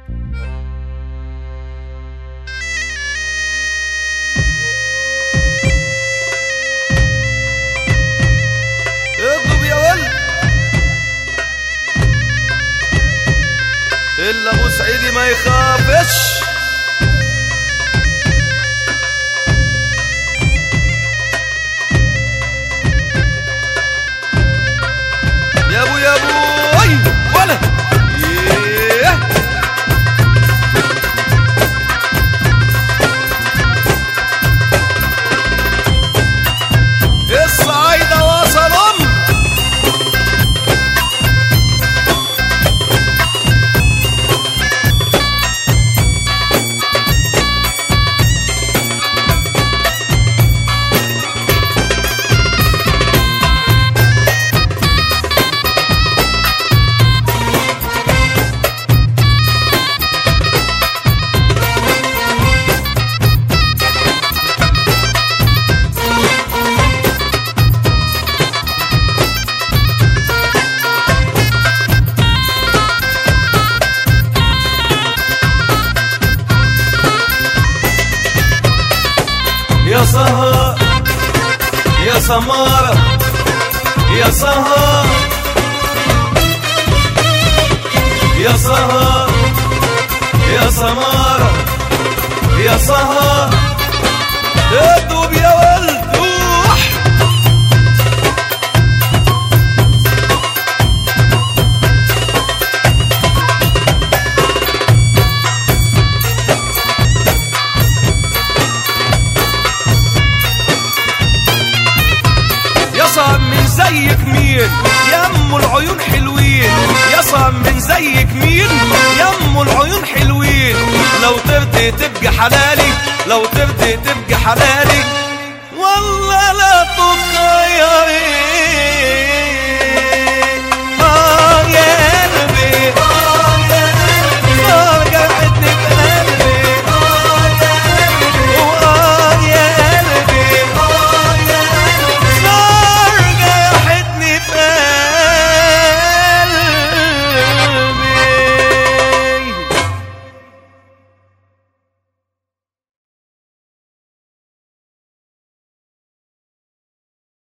اضرب يا ولد الا ابو سعيدي ما يخافش يا ابو يا ابو اي ولا إيه. الصعايدة وصلوا يا سهر يا سمارة يا سهر يا سهر يا سمارة يا سهر ادوب يا ولد روح يا صاحب من زيك مين يا ام العيون حلوين يا صاحب من زيك مين يا ام العيون حلوين لو ترضي تبقى حلالي لو ترضي تبقى حلالي والله لا تخيل